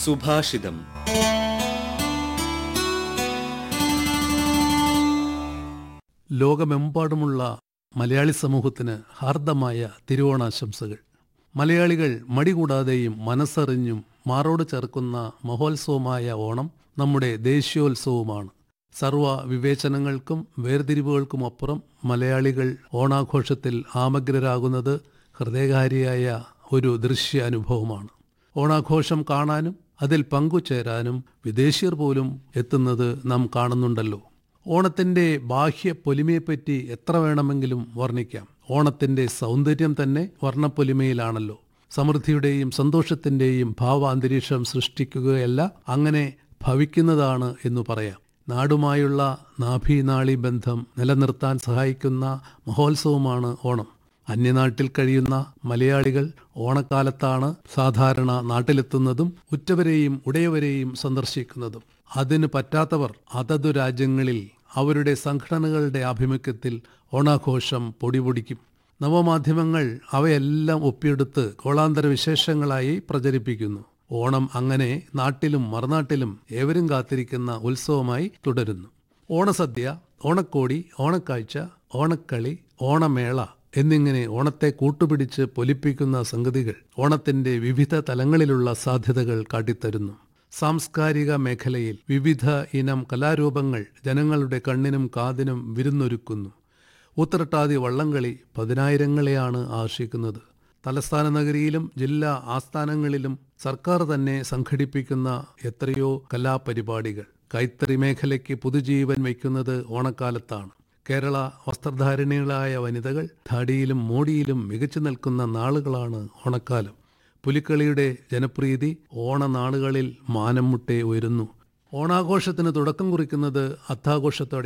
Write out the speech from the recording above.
സുഭാഷിതം ലോകമെമ്പാടുമുള്ള മലയാളി സമൂഹത്തിന് ഹാർദമായ തിരുവോണാശംസകൾ മലയാളികൾ മടികൂടാതെയും മനസ്സറിഞ്ഞും മാറോട് ചേർക്കുന്ന മഹോത്സവമായ ഓണം നമ്മുടെ ദേശീയോത്സവമാണ് സർവ വിവേചനങ്ങൾക്കും വേർതിരിവുകൾക്കുമപ്പുറം മലയാളികൾ ഓണാഘോഷത്തിൽ ആമഗ്രരാകുന്നത് ഹൃദയകാരിയായ ഒരു ദൃശ്യ അനുഭവമാണ് ഓണാഘോഷം കാണാനും അതിൽ പങ്കുചേരാനും വിദേശീയർ പോലും എത്തുന്നത് നാം കാണുന്നുണ്ടല്ലോ ഓണത്തിന്റെ ബാഹ്യ പൊലിമയെപ്പറ്റി എത്ര വേണമെങ്കിലും വർണ്ണിക്കാം ഓണത്തിന്റെ സൗന്ദര്യം തന്നെ വർണ്ണപ്പൊലിമയിലാണല്ലോ സമൃദ്ധിയുടെയും സന്തോഷത്തിന്റെയും ഭാവാന്തരീക്ഷം സൃഷ്ടിക്കുകയല്ല അങ്ങനെ ഭവിക്കുന്നതാണ് എന്നു പറയാം നാടുമായുള്ള നാഭീനാളി ബന്ധം നിലനിർത്താൻ സഹായിക്കുന്ന മഹോത്സവമാണ് ഓണം അന്യനാട്ടിൽ കഴിയുന്ന മലയാളികൾ ഓണക്കാലത്താണ് സാധാരണ നാട്ടിലെത്തുന്നതും ഉറ്റവരെയും ഉടയവരെയും സന്ദർശിക്കുന്നതും അതിന് പറ്റാത്തവർ അതതു രാജ്യങ്ങളിൽ അവരുടെ സംഘടനകളുടെ ആഭിമുഖ്യത്തിൽ ഓണാഘോഷം പൊടിപൊടിക്കും നവമാധ്യമങ്ങൾ അവയെല്ലാം ഒപ്പിയെടുത്ത് കോളാന്തര വിശേഷങ്ങളായി പ്രചരിപ്പിക്കുന്നു ഓണം അങ്ങനെ നാട്ടിലും മറുനാട്ടിലും ഏവരും കാത്തിരിക്കുന്ന ഉത്സവമായി തുടരുന്നു ഓണസദ്യ ഓണക്കോടി ഓണക്കാഴ്ച ഓണക്കളി ഓണമേള എന്നിങ്ങനെ ഓണത്തെ കൂട്ടുപിടിച്ച് പൊലിപ്പിക്കുന്ന സംഗതികൾ ഓണത്തിന്റെ വിവിധ തലങ്ങളിലുള്ള സാധ്യതകൾ കാട്ടിത്തരുന്നു സാംസ്കാരിക മേഖലയിൽ വിവിധ ഇനം കലാരൂപങ്ങൾ ജനങ്ങളുടെ കണ്ണിനും കാതിനും വിരുന്നൊരുക്കുന്നു ഉത്രട്ടാതി വള്ളംകളി പതിനായിരങ്ങളെയാണ് ആകർഷിക്കുന്നത് തലസ്ഥാന നഗരിയിലും ജില്ലാ ആസ്ഥാനങ്ങളിലും സർക്കാർ തന്നെ സംഘടിപ്പിക്കുന്ന എത്രയോ കലാപരിപാടികൾ കൈത്തറി മേഖലയ്ക്ക് പുതുജീവൻ വയ്ക്കുന്നത് ഓണക്കാലത്താണ് കേരള വസ്ത്രധാരിണികളായ വനിതകൾ ധാടിയിലും മോടിയിലും മികച്ചു നിൽക്കുന്ന നാളുകളാണ് ഓണക്കാലം പുലിക്കളിയുടെ ജനപ്രീതി ഓണനാളുകളിൽ മാനം മുട്ടെ ഉയരുന്നു ഓണാഘോഷത്തിന് തുടക്കം കുറിക്കുന്നത് അത്താഘോഷത്തോടെ